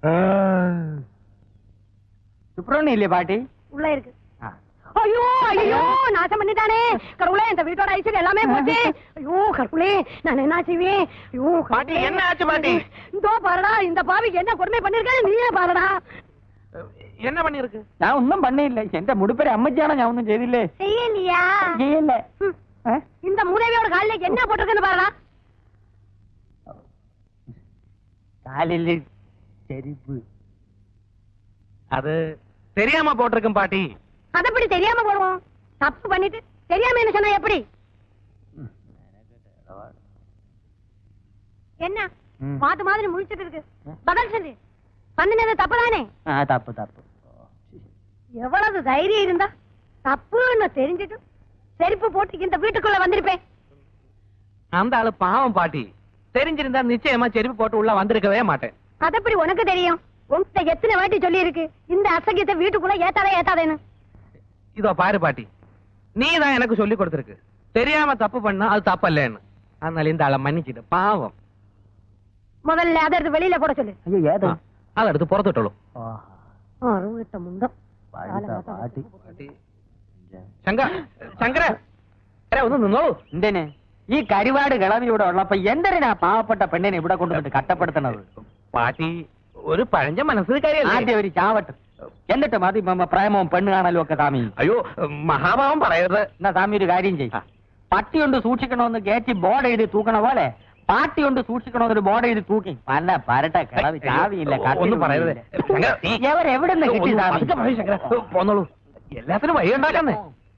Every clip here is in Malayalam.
சுப்பிரமணியம் இல்லையா பாட்டி உள்ள இருக்கு ஐயோ ஐயோ நாசம் பண்ணிட்டானே கடவுளே இந்த வீட்டோட ஐஸ்வர்யம் எல்லாமே போச்சு ஐயோ கடவுளே நான் என்ன செய்வேன் ஐயோ பாட்டி, என்ன ஆச்சு பாட்டி? இதோ பாருடா இந்த பாவிக்கு என்ன கொடுமை பண்ணிருக்காரு நீயே பாருடா என்ன பண்ணிருக்கு ഞാൻ ഒന്നും പണിയില്ല എന്റെ മുടിപ്പരെ അമ്മച്ചാണോ ഞാൻ ഒന്നും ചെയ്തില്ലേ செய்யலையா ചെയ്യില്ലേ ம். ഏ? இந்த மூதேவியோட காலில என்ன போட்டிருக்குன்னு பாருடா കാലില് ചെരുപ്പ് அது தெரியாம போட்டிருக்கும் பாட்டி அது எப்படி தெரியாம போடுவோம் தப்பு பண்ணிட்டு தெரியாம என்ன சொன்னா எப்படி என்ன ம். மாத்து மாதிரி முழிச்சிட்டு இருக்கு பதில் சொல்லு பண்ணினது தப்புதானே ആ തപ്പ് തപ്പ് எவ்வளவு தைரியம் இருந்தா தப்புன்னு தெரிஞ்சிட்டு செருப்பு போட்டு இந்த வீட்டுக்குள்ள வந்திருப்பேன் அந்த ஆளு பாவம் பாட்டி தெரிஞ்சிருந்தா நிச்சயமா செருப்பு போட்டு உள்ள வந்திருக்கவே மாட்டேன் அது எப்படி உனக்கு தெரியும் உன்கிட்ட எத்தனை வாட்டி சொல்லி இருக்கு இந்த அசகியத்தை வீட்டுக்குள்ள ஏத்தாதே ஏத்தாதேன்னு இதோ பாரு பாட்டி நீ தான் எனக்கு சொல்லி கொடுத்திருக்கு தெரியாம தப்பு பண்ணா அது தப்பல்லேன்னு அதனால இந்த ஆளை மன்னிச்சிட்டு பாவம் முதல்ல அதை எடுத்து வெளியில போட சொல்லு അയ്യോ ഏതാ அதை எடுத்து புறத்துட்டோம் அருவிட்ட முண்டம் പാട്ടി ശങ്ക ശങ്കര എടാ, ഒന്ന് നിന്നോളൂ എന്തിന് ഈ കരിവാട് കിളവി ഇവിടെ ഉള്ളപ്പോ എന്തിനാ പാവപ്പെട്ട പെണ്ണിനെ ഇവിടെ കൊണ്ടുവന്നിട്ട് കട്ടപ്പെടുത്തണത് പാട്ടി ഒരു പഴഞ്ച മനസ്സിൽ കാര്യല്ലേ ആദ്യം ഒരു ചാവട്ട് എന്നിട്ട് മതി മമ്മ പ്രേമവും പെണ്ണ് കാണലും ഒക്കെ സ്വാമി അയ്യോ മഹാഭാവം പറയരുത് എന്നാ സ്വാമി ഒരു കാര്യം ചെയ്യും പട്ടി കൊണ്ട് സൂക്ഷിക്കണമെന്ന് കയറ്റി ബോർഡ് എഴുതി തൂക്കണ പോലെ പാട്ടി കൊണ്ട് സൂക്ഷിക്കണമെന്നൊരു ബോർഡ് എഴുതി തൂക്കി പല പരട്ട കിളവി ചാവിയില്ല ഒന്നും പറയരുത് ശങ്കര, ഈ- എവരെവിടെ നിന്ന് കിട്ടി ഒന്ന് സ്വാമി പതുക്കെ പറയൂ ശങ്കര. പോന്നോളൂ എല്ലാത്തിനും വഴി ഉണ്ടാക്കുന്നേ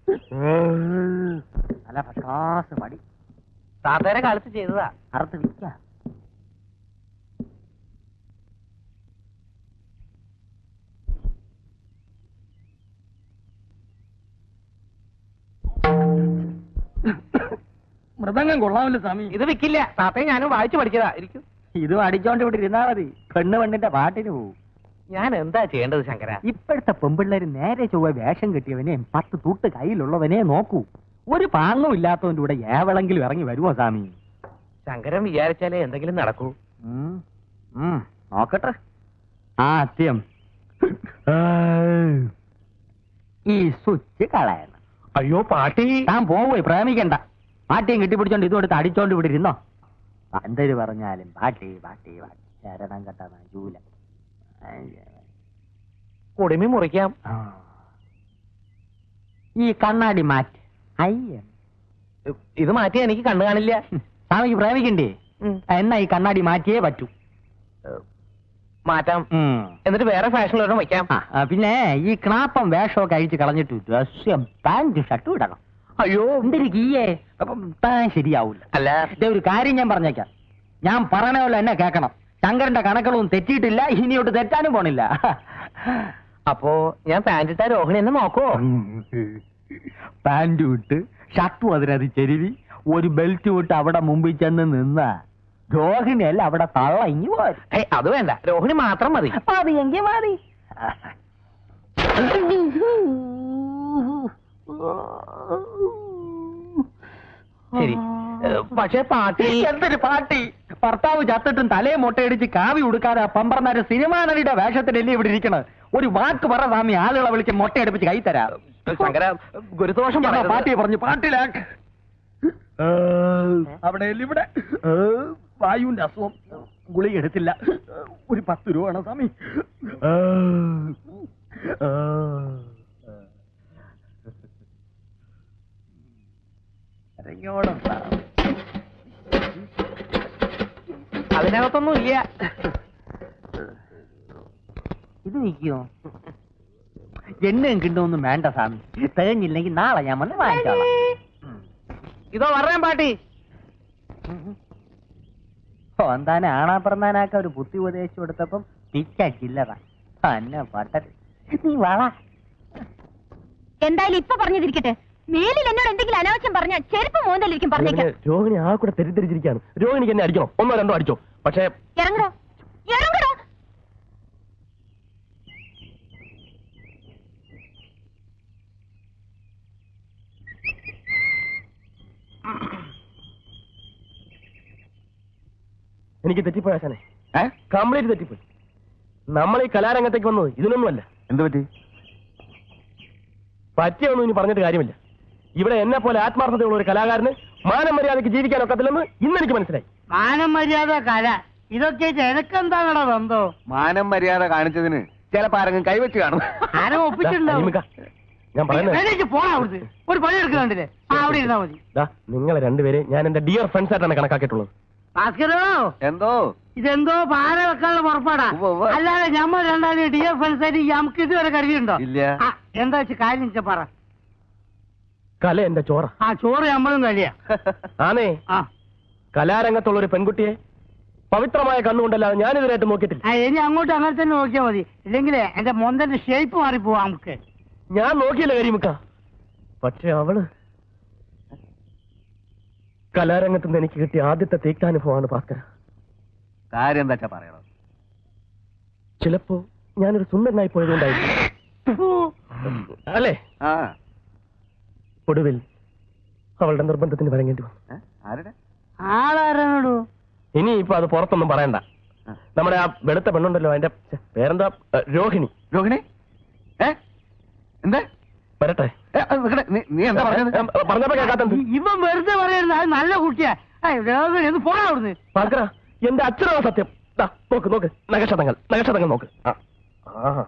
നല്ല പ്രകാശ മടി താത്തേരെ കാലത്ത് ചെയ്തതാ അറുത്ത് വിൽക്കാം മൃദംഗം കൊള്ളാമല്ലോ സ്വാമി ഇത് വിക്കില്ല താത്തയെ ഞാനും വായിച്ചു പഠിച്ചതാ ഇരിക്കും ഇതും അടിച്ചോണ്ട് ഇവിടെ ഇരുന്നാ മതി പെണ്ണ് പെണ്ണിന്റെ പാട്ടിന് പോവും ഞാൻ എന്താ ചെയ്യേണ്ടത് ശങ്കര ഇപ്പോഴത്തെ പെമ്പിള്ളേര് നേരെ ചൊവ്വ വേഷം കെട്ടിയവനെ പത്ത് തൂട്ട് കയ്യിലുള്ളവനെ നോക്കൂ ഒരു പാങ്ങും ഇല്ലാത്തവന്റെ കൂടെ ഏവളെങ്കിലും ഇറങ്ങി വരുമോ സ്വാമി ശങ്കരൻ വിചാരിച്ചാലേ എന്തെങ്കിലും നടക്കൂ ഉം. ഉം, നോക്കട്ടെ ആദ്യം ഈ സ്വിച്ച് കളയണം അയ്യോ പാട്ടി താൻ പോവേ പ്രേമിക്കണ്ട പാട്ടിയും കെട്ടിപ്പിടിച്ചോണ്ട് ഇതും എടുത്ത് അടിച്ചോണ്ട് ഇവിടെ ഇരുന്നോ എന്തൊരു പറഞ്ഞാലും പാട്ടി പാട്ടി പാട്ടി ശരണം കെട്ട ജൂല കുടുമി മുറിക്കാം ഈ കണ്ണാടി മാറ്റ് അയ്യ ഇത് മാറ്റി എനിക്ക് കണ്ണു കാണില്ല സ്വാമിക്ക് പ്രേമിക്കണ്ടേ ഉം. എന്നാ ഈ കണ്ണാടി മാറ്റിയേ പറ്റൂ മാറ്റാം ഉം. എന്നിട്ട് വേറെ ഫാഷനിലൊരെണ്ണം വയ്ക്കാം ആ, ആ, പിന്നെ ഈ ക്ലാപ്പം വേഷമൊക്കെ അഴിച്ച് കളഞ്ഞിട്ട് ഡ്രസ്സും പാന്റ് ഷർട്ടും ഇടണം അയ്യോ എന്തൊരു കീയേ അപ്പം താൻ ശരിയാവൂല അല്ല ഇതേ ഒരു കാര്യം ഞാൻ പറഞ്ഞേക്കാം ഞാൻ പറയണ പോലെ എന്നെ കേൾക്കണം ശങ്കരന്റെ കണക്കുകളൊന്നും തെറ്റിയിട്ടില്ല ഇനിയോട്ട് തെറ്റാനും പോണില്ല അപ്പോ ഞാൻ പാന്റ് ഇട്ട രോഹിണി എന്നെ നോക്കോ പാന്റ് വിട്ട് ഷർട്ടും അതിനത് ചെരുവി ഒരു ബെൽറ്റ് വിട്ട് അവിടെ മുമ്പിൽ ചെന്ന് നിന്ന രോഹിണിയല്ല അവിടെ തള്ള ഇങ്ങി പോരും ഏയ് അത് വേണ്ട രോഹിണി മാത്രം മതി മതി എങ്കിൽ മതി ശരി ഏ, പക്ഷേ പാട്ടി എന്തൊരു പാട്ടി ഭർത്താവ് ചത്തിട്ടും തലയെ മുട്ടയടിച്ച് കാവി ഉടുക്കാതെ ആ പമ്പർന്നാര് സിനിമാ നടിയുടെ വേഷത്തിലല്ലേ ഇവിടെ ഇരിക്കണത് ഒരു വാക്ക് പറ സ്വാമി ആളുകളെ വിളിച്ച് മുട്ടയടിപ്പിച്ച് കൈ തരാം ശങ്കര ഗുരുദോഷം ഞാൻ ആ പറയരുത്. പാട്ടിയെ പറഞ്ഞു പാട്ടിലാക്ക് അവിടെ ഇവിടെ വായുവിന്റെ അസുഖം ഗുളിക എടുത്തില്ല ഒരു പത്ത് രൂപ വേണം സ്വാമി ഇറങ്ങിയോണം സ്വാമി. അതിനകത്തൊന്നും ഇല്ല ഇത് നിൽക്കുമോ എണ്ണയും കിട്ടുമൊന്നും വേണ്ട സ്വാമി തികഞ്ഞില്ലെങ്കിൽ നാളെ ഞാൻ വന്ന് വാങ്ങിച്ചോളാം ഇതോ പറയാൻ പാട്ടി ഓ എന്താനെ ആണാ പറന്നാനാക്ക ഒരു ബുദ്ധി ഉപദേശിച്ചു കൊടുത്തപ്പം പിച്ച ചില്ലറ തന്നെ പട്ടത് നീ വള എന്തായാലും ഇപ്പൊ പറഞ്ഞതിരിക്കട്ടെ മേലിൽ എന്നോട് എന്തെങ്കിലും അനാവശ്യം പറഞ്ഞ ചെരുപ്പ് മോന്തലിരിക്കും പറഞ്ഞേക്കാം രോഹിണി ആ കൂടെ തെറ്റിദ്ധരിച്ചിരിക്കുകയാണ് രോഹിണിക്ക് എന്നെ അടിക്കണം ഒന്നോ രണ്ടോ അടിച്ചോ പക്ഷേ ഇറങ്ങടോ ഇറങ്ങടോ എനിക്ക് തെറ്റിപ്പോയാശാനെ കംപ്ലീറ്റ് തെറ്റിപ്പോയി നമ്മൾ ഈ കലാരംഗത്തേക്ക് വന്നത് ഇതിനൊന്നുമല്ല എന്ത് പറ്റി പറ്റിയൊന്നും ഇനി പറഞ്ഞിട്ട് കാര്യമില്ല ഇവിടെ എന്നെ പോലെ ആത്മാർത്ഥതയുള്ള ഒരു കലാകാരന് മാനം മര്യാദയ്ക്ക് ജീവിക്കാൻ ഒക്കത്തില്ലെന്ന് ഇന്ന് എനിക്ക് മനസ്സിലായി മാനം മര്യാദ കല ഇതൊക്കെ എനക്കെന്താണോ ബന്ധോ മാനം മര്യാദ കാണിച്ചതിന് ചിലപ്പോ ആരെങ്കിലും കൈവച്ച് കാണും ആരും ദാ, ഒപ്പിച്ചിട്ടുണ്ടോ അനിമിക്ക, ഞാൻ പറയുന്നത് എനിക്ക് പോണ അവിടുന്ന് ഒരു പണി എടുക്കുന്നുണ്ടല്ലേ ആ അവിടെ ഇരുന്നാ മതി ദാ, നിങ്ങളെ രണ്ടുപേരെ ഞാൻ എന്റെ ഡിയർ ഫ്രണ്ട്സ് ആയിട്ടാണ് കണക്കാക്കിയിട്ടുള്ളത് ഭാസ്കരോ എന്തോ ഇതെന്തോ പാര വെക്കാനുള്ള പുറപ്പാടാ ഉവ്വ് ഉവ്വ്. അല്ലാതെ ഞമ്മ രണ്ടാളും ഡി എഫ് ആയിട്ട് നമുക്ക് ഇതുവരെ കരുതിയുണ്ടോ ഇല്ല ആ, എന്താ വെച്ച് കാര്യം വെച്ചാ പറ കല എന്റെ ചോറ ആ ചോറ് നമ്മളും കഴിയാ ആനേ ആ കലാരംഗത്തുള്ള ഒരു പെൺകുട്ടിയെ പവിത്രമായ കണ്ണുകൊണ്ടല്ലാതെ ഞാൻ ഇതിനായിട്ട് നോക്കിയിട്ടില്ല ആ, ഇനി അങ്ങോട്ട് അങ്ങനെ തന്നെ നോക്കിയാ മതി ഇല്ലെങ്കിലേ എന്റെ മൊന്തന്റെ ഷേപ്പ് മാറിപ്പോവാ നമുക്ക് ഞാൻ നോക്കിയില്ല കരിമുക്ക പക്ഷെ അവള് കലാരംഗത്ത് നിന്ന് എനിക്ക് കിട്ടിയ ആദ്യത്തെ തീക്താനുഭവമാണ് ഭാസ്കര കാര്യം എന്താ വെച്ചാ പറയണം ചിലപ്പോ ഞാനൊരു സുന്ദരനായി പോയതുകൊണ്ടായിരിക്കും അല്ലേ ആ ഒടുവിൽ അവളുടെ നിർബന്ധത്തിന് വരങ്ങേണ്ടി വന്നു ഏ? ആരുടെ ആളാരാണോടു ഇനി ഇപ്പൊ അത് പുറത്തൊന്നും പറയണ്ട ആ. നമ്മുടെ ആ വെളുത്ത പെണ്ണുണ്ടല്ലോ അതിന്റെ ഛെ, പേരെന്താ ഏ, രോഹിണി രോഹിണി ഏ എന്താ വരട്ടെ ഏ, അത് നിക്കടെ. നീ- നീ എന്താ പറഞ്ഞത് ഏ, പറഞ്ഞപ്പോ കേൾക്കാത്തത് ഇവൻ വെറുതെ പറയരുത് അത് നല്ല കുട്ടിയാ ഏയ്, രോഹിണി, ഒന്ന് പോടാ അവിടുന്ന് ഭാസ്കര എന്റെ അച്ഛനാണ് സത്യം ദാ, നോക്ക് നോക്ക് നഗക്ഷതങ്ങൾ നഗക്ഷതങ്ങൾ നോക്ക് ആ. ആഹാ.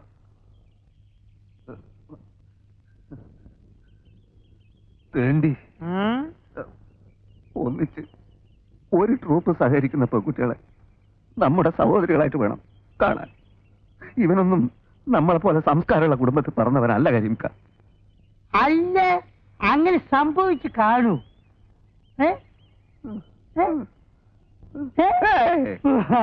വേണ്ടി ഒന്നിച്ച് ഒരു ട്രൂപ്പ് സഹകരിക്കുന്ന പെൺകുട്ടികളെ നമ്മുടെ സഹോദരികളായിട്ട് വേണം കാണാൻ ഇവനൊന്നും നമ്മളെ പോലെ സംസ്കാരമുള്ള കുടുംബത്തിൽ പറഞ്ഞവനല്ല കരിമിക്ക അല്ല അങ്ങനെ സംഭവിച്ചു കാണൂ ഏ? ഏ? ഏ?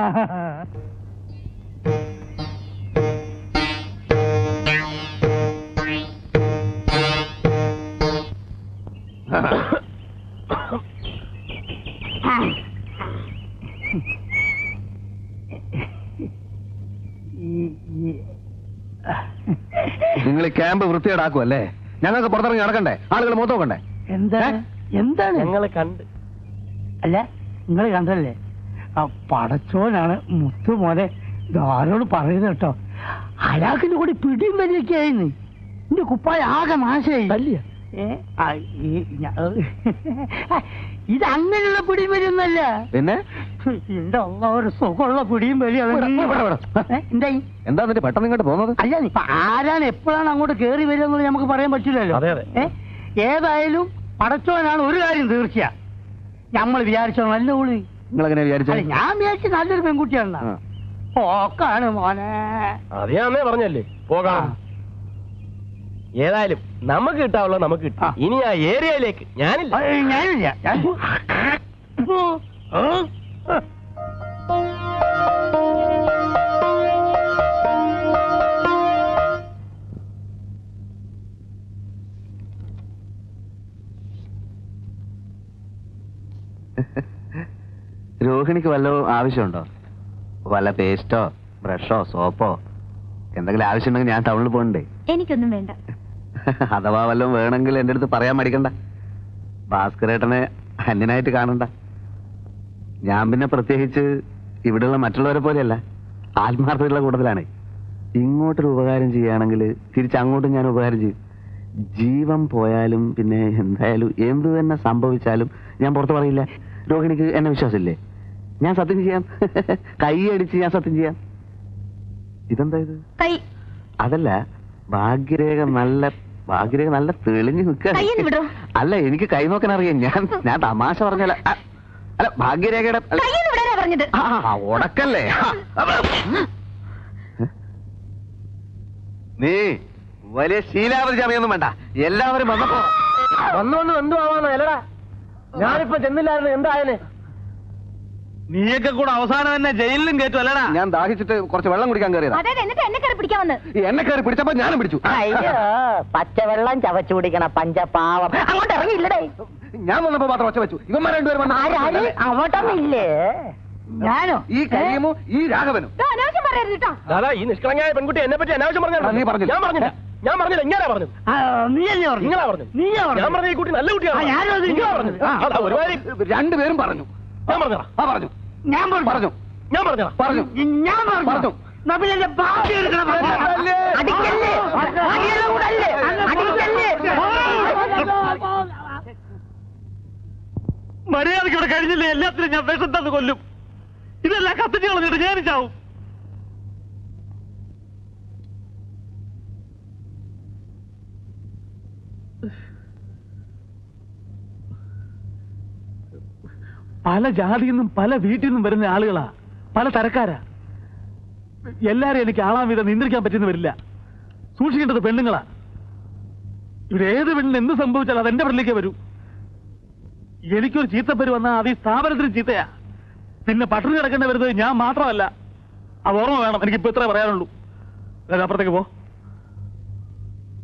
ഈ- ഈ- നിങ്ങൾ ഈ ക്യാമ്പ് വൃത്തികേടാക്കുമല്ലേ ഞങ്ങൾക്ക് പുറത്തിറങ്ങി നടക്കണ്ടേ ആളുകൾ മുഖത്ത് നോക്കണ്ടേ എന്താണ് എന്താണ് ഞങ്ങളെ കണ്ട് അല്ല നിങ്ങൾ കണ്ടല്ലേ ആ പടച്ചോനാണ് മുത്തു മോനെ ഇത് ആരോട് പറയുന്നത് കേട്ടോ അയാൾക്കിന്റെ കൂടി പിടിയും വലിയൊക്കെ ആയിരുന്നു എന്റെ കുപ്പായ ആകെ നാശമായി തല്ലിയ ഏ? ആ, ഈ ഞ- ഇത് അങ്ങനെയുള്ള പിടിയും വലിയൊന്നല്ല പിന്നെ എന്റെ അള്ള ഒരു സുഖമുള്ള പിടിയും വലിയ ഇവിടെ, ഇവിടെ, ഇവിടെ. എന്തായി എന്താ എന്നിട്ട് പെട്ടെന്ന് ഇങ്ങോട്ട് പോകുന്നത് അല്ല ഇപ്പൊ ആരാണ് എപ്പോഴാണ് അങ്ങോട്ട് കേറി വരിക എന്നുള്ളത് നമുക്ക് പറയാൻ പറ്റില്ലല്ലോ അതെ, അതെ. ഏ? ഏതായാലും പടച്ചോനാണ് ഒരു കാര്യം തീർച്ചയാ നമ്മൾ വിചാരിച്ചോ നല്ല ഉള്ളി നിങ്ങൾ എങ്ങനെ വിചാരിച്ചു അല്ല ഞാൻ വിചാരിച്ചു നല്ലൊരു പെൺകുട്ടിയാണ് ആ. പോക്കാണ് മോനെ അത് ഞാൻ അന്നേ പറഞ്ഞല്ലേ പോകാം ആ. ഏതായാലും നമുക്ക് കിട്ടാവുള്ള നമുക്ക് കിട്ടി ആ. ഇനി ആ ഏരിയയിലേക്ക് ഞാനില്ല ഏയ്, ഞാനില്ല ഞാൻ- ഓ, ഓ. രോഹിണിക്ക് വല്ല ആവശ്യമുണ്ടോ വല്ല പേസ്റ്റോ ബ്രഷോ സോപ്പോ എന്തെങ്കിലും ആവശ്യമുണ്ടെങ്കിൽ ഞാൻ ടൗണിൽ പോകണ്ടേ എനിക്കൊന്നും വേണ്ട അഥവാ വല്ലതും വേണമെങ്കിൽ എൻ്റെ അടുത്ത് പറയാൻ മടിക്കണ്ട ഭാസ്കരേട്ടനെ അന്യനായിട്ട് കാണണ്ട ഞാൻ പിന്നെ പ്രത്യേകിച്ച് ഇവിടെയുള്ള മറ്റുള്ളവരെ പോലെയല്ല ആത്മാർത്ഥതയുള്ള കൂട്ടത്തിലാണ് ഇങ്ങോട്ടൊരു ഉപകാരം ചെയ്യുകയാണെങ്കിൽ തിരിച്ച് അങ്ങോട്ടും ഞാൻ ഉപകാരം ചെയ്യും ജീവൻ പോയാലും പിന്നെ എന്തായാലും എന്ത് തന്നെ സംഭവിച്ചാലും ഞാൻ പുറത്ത് പറയില്ല രോഹിണിക്ക് എന്നെ വിശ്വാസമില്ലേ ഞാൻ സത്യം ചെയ്യാം കൈ അടിച്ച് ഞാൻ സത്യം ചെയ്യാം ഇതെന്താ ഇത് കൈ അതല്ല ഭാഗ്യരേഖ നല്ല ഭാഗ്യരേഖ നല്ല തെളിഞ്ഞു കയ്യൊന്ന് വിടോ. നിൽക്കുക അല്ല എനിക്ക് കൈ നോക്കാൻ അറിയാം ഞാൻ ഞാൻ തമാശ പറഞ്ഞല്ല അ, അല്ല ഭാഗ്യരേഖയുടെ അല്ല, കയ്യെന്ന് വിടാനാ പറഞ്ഞത് ആ, ആ, ഉടക്കല്ലേ ആ, അപ്പൊ. നീ വലിയ ശീലാവധി ചമയൊന്നും വേണ്ട എല്ലാവരും വന്നപ്പോ വന്നു വന്ന് എന്തു ആവാന്നോ അല്ലടാ ഞാനിപ്പോ ചെന്നില്ലായിരുന്നു എന്തായാലേ നീയൊക്കെ കൂടെ അവസാനം തന്നെ ജയിലിലും കയറ്റും അല്ലടാ ഞാൻ ദാഹിച്ചിട്ട് കുറച്ച് വെള്ളം കുടിക്കാൻ കയറിയതാ അതെ എന്നിട്ട് എന്നെ കയറി പിടിക്കാൻ വന്ന് ഈ എന്നെ കയറി പിടിച്ചപ്പോ ഞാനും പിടിച്ചു അയ്യോ പച്ചവെള്ളം ചവച്ചു കുടിക്കണ പഞ്ചപാവം അങ്ങോട്ട് ഇറങ്ങിയില്ലടേ ഞാൻ വന്നപ്പോ മാത്രം ഒച്ച വെച്ചു ഇവന്മാർ രണ്ടുപേരും ആരാര് വന്നു അങ്ങോട്ടൊന്നും ഇല്ലേ ഞാനോ ഈ കരീമും ഈ രാഘവനും ദാ, അനാവശ്യം പറയരുത് കേട്ടോ ദാദാ ഈ നിഷ്കളങ്കയായ പെൺകുട്ടി എന്നെ പറ്റി അനാവശ്യം ആ, നീ പറഞ്ഞു പറഞ്ഞില്ല. ഞാൻ പറഞ്ഞില്ല ഞാൻ പറഞ്ഞില്ല ഇങ്ങനെ പറഞ്ഞത് ആ, നീയല്ലേ പറഞ്ഞു നിങ്ങളാ പറഞ്ഞത് നീയാ ഞാൻ പറഞ്ഞു പറഞ്ഞ ഈ കുട്ടി നല്ല കുട്ടിയാണ് ആ, ഞാനും അത് നിങ്ങളാ ഇങ്ങനെ പറഞ്ഞത് ആ. അതാ ഒരുമാതിരി രണ്ടുപേരും പറഞ്ഞു ഞാൻ പറഞ്ഞതാ ആ പറഞ്ഞു ഞാൻ പറഞ്ഞു പറഞ്ഞു ഞാൻ പറഞ്ഞതാ പറഞ്ഞു ഞാൻ പറഞ്ഞു പറഞ്ഞു എന്നാ പിന്നെ എന്റെ ഭാവി എടുക്കണം അടിക്കല്ലേ? അടിയുടെ കൂടല്ലേ? അടിക്കല്ലേ? മര്യാദയ്ക്ക് ഇവിടെ കഴിഞ്ഞില്ലേ എല്ലാത്തിനും ഞാൻ വിഷം തന്നു കൊല്ലും ഇതെല്ലാം കത്തിച്ച് കളഞ്ഞിട്ട് ഞാൻ ചാവും പല ജാതിയിൽ നിന്നും പല വീട്ടിൽ നിന്നും വരുന്ന ആളുകളാ പല തരക്കാരാ എല്ലാരും എനിക്ക് ആളാം വിധം നിയന്ത്രിക്കാൻ പറ്റുന്ന വരില്ല സൂക്ഷിക്കേണ്ടത് പെണ്ണുങ്ങളാ ഇവിടെ ഏത് പെണ്ണിന് എന്ത് സംഭവിച്ചാലും അതെന്റെ പെണ്ണിലേക്ക് വരൂ എനിക്കൊരു ചീത്തപ്പേര് വന്നാൽ അത് ഈ സ്ഥാപനത്തിന് ചീത്തയാ പിന്നെ പട്ടിണി കിടക്കേണ്ടി വരുന്നത് ഞാൻ മാത്രമല്ല അത് ഓർമ്മ വേണം എനിക്കിപ്പോ ഇത്രേ പറയാനുള്ളൂ അതായത് അപ്പുറത്തേക്ക് പോ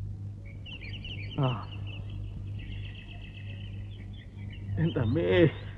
ആ. എന്റെ അമ്മേ